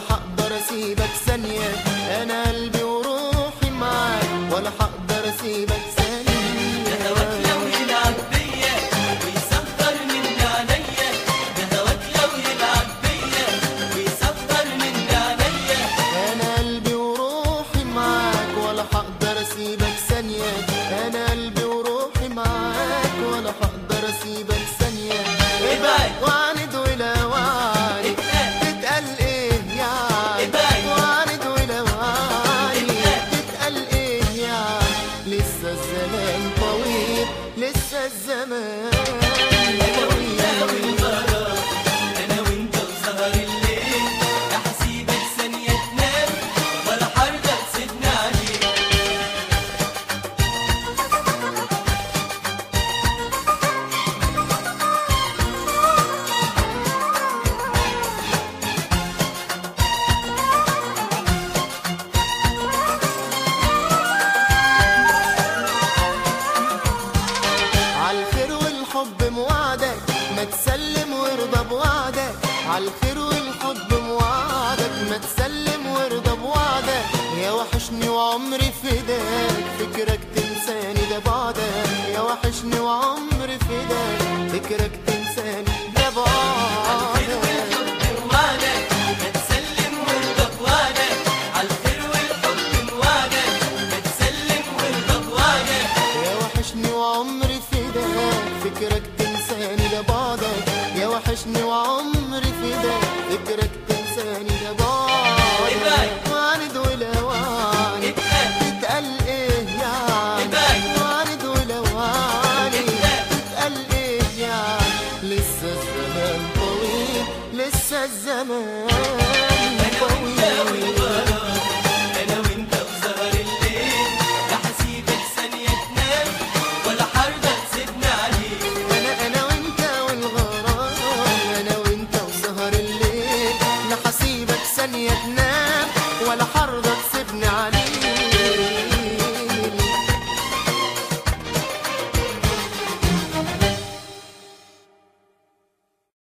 حقدر اسيبك ثانية انا قلبي وروحي معاك ولا حقدر اسيبك ثانية هواك لو يلعب بيا ويسخر من عليا ده هواك لو يلعب بيا ويسخر من عليا انا قلبي وروحي معاك ولا حقدر اسيبك ثانية انا قلبي وروحي معاك ولا حقدر اسيبك ثانية ابعد. وعند ولا وعد اتقل. تتقل ايه يعني ابعد. وعند ولا وعد اتقل. تتقل ايه يعني لسه الزمان طويل لسه الزمان طويل والغرام انا وانت وسهر الليل لا هسيبك ثانية تنام ولا حرضى تسيبني عليك عالخير والحب موعدك ما تسلم وارضى بوعدك عالخير والحب موعدك ما تسلم وارضى بوعدك يا وحشني وعمري فداك فكرك تنساني ده بعدك يا وحشني وعمري فداك فكرك تنساني ده بعدك وعدك ما تسلم وارضى بوعدك عالخير والحب موعدك ما تسلم وارضى بوعدك يا وحشني وعمري فداك فكرك تنساني ده بعدك يا وحشني وعمري فداك فكرك تنساني ده بعدك وعند ولا وعد اتقل. تتقل ايه يعني ابعد. وعند ولا وعد تتقل ايه يعني لسه الزمان طويل لسه الزمان